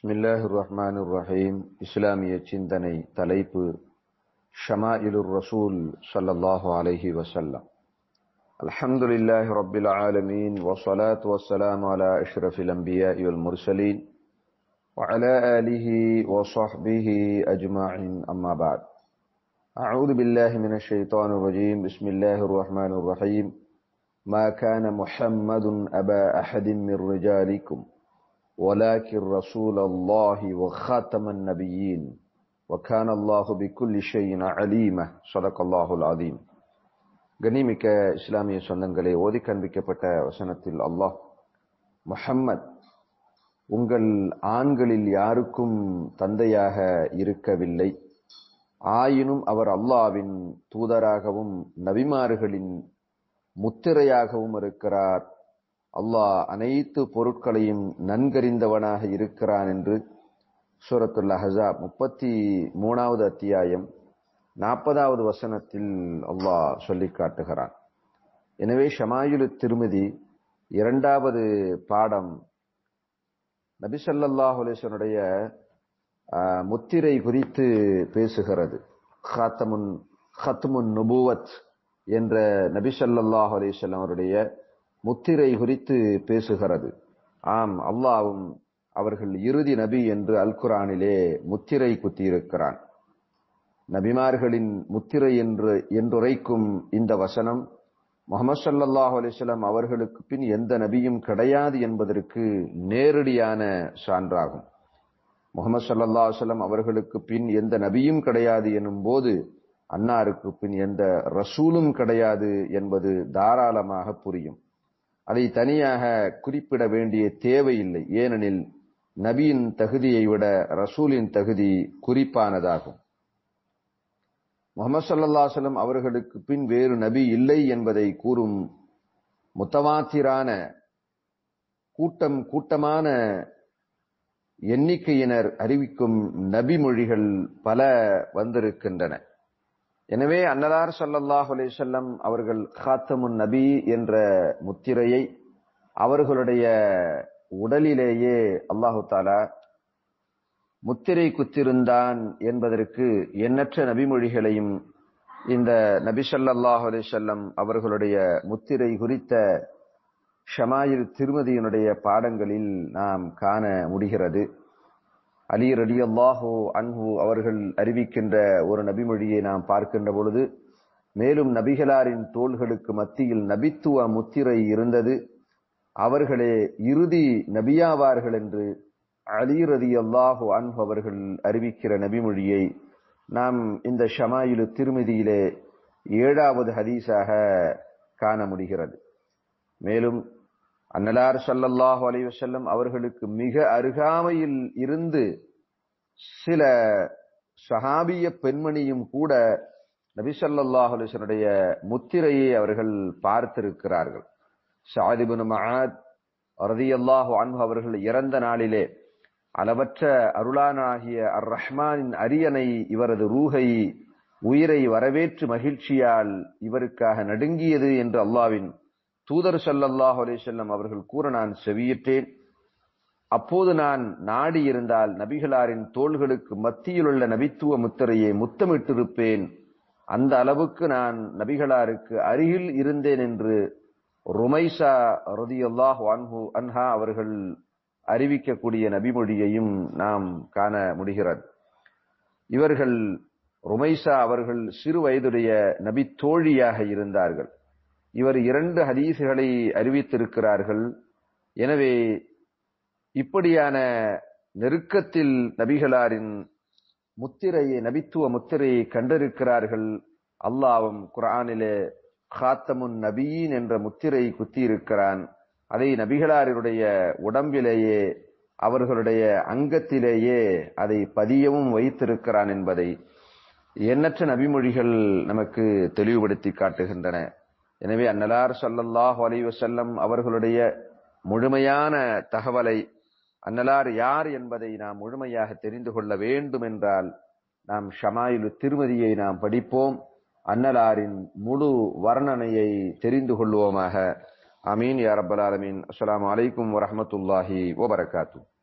பிஸ்மில்லாஹிர் ரஹ்மானிர் ரஹீம் இஸ்லாமிய சிந்தனை தலைப்பு ஷமாயிலுர் ரசூல் ஸல்லல்லாஹு அலைஹி வஸல்லம் அல்ஹம்துலில்லாஹி ரப்பில் ஆலமீன் வஸ்ஸலாத்து வஸ்ஸலாமு அலா அஷ்ரஃபில் அன்பியாஇ வல் முர்சலீன் وعلى آله وصحبه أجمعين أما بعد أعوذ بالله من الشيطان الرجيم بسم الله الرحمن الرحيم ما كان محمد أبا أحد من رجالكم ولكن رسول الله وخاتم النبيين وكان الله بكل شيء عليما صدق الله العظيم கனிமிக்க இஸ்லாமிய சொந்தங்களே ஓதி காண்பிக்கப்பட்ட வசனத்தில் அல்லாஹ் முஹம்மத் உங்கள் ஆண்களில் யாருக்கும் தந்தையாக இருக்கவில்லை ஆயினும் அவர் அல்லாவின் தூதராகவும் நபிமார்களின் முத்திரையாகவும் இருக்கிறார் அல்லாஹ் அனைத்து பொருட்களையும் நன்கறிந்தவனாக இருக்கிறான் என்று சூரத்துல் அஹாப் முப்பத்தி மூணாவது அத்தியாயம் நாற்பதாவது வசனத்தில் அல்லாஹ் சொல்லி காட்டுகிறான் எனவே ஷமாயுலு திருமதி இரண்டாவது பாடம் நபிசல்லாஹ் அலிசனுடைய முத்திரை குறித்து பேசுகிறது ஹாத்தமுன் ஹத்முன் நுபுவத் என்ற நபிசல்லாஹ் அலிசல்லாம் அவருடைய முத்திரை குறித்து பேசுகிறது ஆம் அல்லாவும் அவர்கள் இறுதி நபி என்று அல் குரானிலே முத்திரை குத்தியிருக்கிறான் நபிமார்களின் முத்திரை என்று என்றுரைக்கும் இந்த வசனம் முகமது சல்லாஹூ அலிஸ்லாம் அவர்களுக்கு பின் எந்த நபியும் கிடையாது என்பதற்கு நேரடியான சான்றாகும் முகமது சல்லா சொல்லம் அவர்களுக்கு பின் எந்த நபியும் கிடையாது எனும் போது அன்னாருக்கு பின் எந்த ரசூலும் கிடையாது என்பது தாராளமாக புரியும் அதை தனியாக குறிப்பிட வேண்டிய தேவையில்லை ஏனெனில் நபியின் தகுதியை விட ரசூலின் தகுதி குறிப்பானதாகும் முகமது சல்லாஹலம் அவர்களுக்கு பின் வேறு நபி இல்லை என்பதை கூறும் முத்தவாத்திரான கூட்டம் கூட்டமான எண்ணிக்கையினர் அறிவிக்கும் நபி மொழிகள் பல வந்திருக்கின்றன எனவே அன்னதார் சல்லல்லாஹ் அலிசல்லம் அவர்கள் ஹாத்தமுன் நபி என்ற முத்திரையை அவர்களுடைய உடலிலேயே அல்லாஹு தாலா முத்திரை குத்திருந்தான் என்பதற்கு எண்ணற்ற நபிமொழிகளையும் இந்த நபி சல்லாஹ் அலிசல்லம் அவர்களுடைய முத்திரை குறித்த ஷமாயில் திருமதியினுடைய பாடங்களில் நாம் காண முடிகிறது அலி ரடி அல்லாஹோ அன்ஹு அவர்கள் அறிவிக்கின்ற ஒரு நபிமொழியை நாம் பார்க்கின்ற பொழுது மேலும் நபிகளாரின் தோள்களுக்கு மத்தியில் நபித்துவ முத்திரை இருந்தது அவர்களே இறுதி நபியாவார்கள் என்று அலி ரதி அல்லாஹு அன்ஹு அவர்கள் அறிவிக்கிற நபிமொழியை நாம் இந்த ஷமாயிலு திருமதியிலே ஏழாவது ஹதீஸாக காண முடிகிறது மேலும் அன்னலார் சல்லல்லாஹு அலைவசல்லம் அவர்களுக்கு மிக அருகாமையில் இருந்து சில சஹாபிய பெண்மணியும் கூட நபிசல்லாஹு அலிசனுடைய முத்திரையை அவர்கள் பார்த்திருக்கிறார்கள் ஷாதிபுன் மஹாத் ரதியல்லாஹு அன்பு அவர்கள் இறந்த நாளிலே அளவற்ற அருளானாகிய அர் ரஹ்மானின் அரியணை இவரது ரூகை உயிரை வரவேற்று மகிழ்ச்சியால் இவருக்காக நடுங்கியது என்று அல்லாவின் தூதர் சல்லல்லாஹ் அலிசல்லம் அவர்கள் கூற நான் செவியிட்டேன் அப்போது நான் நாடி இருந்தால் நபிகளாரின் தோள்களுக்கு மத்தியில் உள்ள நபித்துவ முத்திரையை முத்தமிட்டிருப்பேன் அந்த அளவுக்கு நான் நபிகளாருக்கு அருகில் இருந்தேன் என்று ருமைசா ரதியுல்லாஹ் அன்ஹு அன்ஹா அவர்கள் அறிவிக்கக்கூடிய நபிமொழியையும் நாம் காண முடிகிறது இவர்கள் ருமைசா அவர்கள் சிறு வயதுடைய நபி தோழியாக இருந்தார்கள் இவர் இரண்டு ஹதீசுகளை அறிவித்திருக்கிறார்கள் எனவே இப்படியான நெருக்கத்தில் நபிகளாரின் முத்திரையை நபித்துவ முத்திரையை கண்டிருக்கிறார்கள் அல்லாவும் குரானிலே ஹாத்தமுன் நபீன் என்ற முத்திரை குத்தியிருக்கிறான் அதை நபிகளாரினுடைய உடம்பிலேயே அவர்களுடைய அங்கத்திலேயே அதை பதியவும் வைத்திருக்கிறான் என்பதை எண்ணற்ற நபிமொழிகள் நமக்கு தெளிவுபடுத்தி காட்டுகின்றன எனவே அன்னலார் சல்லல்லாஹ் அலைவசல்லம் அவர்களுடைய முழுமையான தகவலை அன்னலார் யார் என்பதை நாம் முழுமையாக தெரிந்து கொள்ள வேண்டும் என்றால் நாம் ஷமாயிலு திருமதியை நாம் படிப்போம் அன்னலாரின் முழு வர்ணனையை தெரிந்து கொள்வோமாக அமீன் யா ரப்பல் ஆலமீன் அஸ்ஸலாமு அலைக்கும் வரஹ்மத்துல்லாஹி வபரகாத்துஹு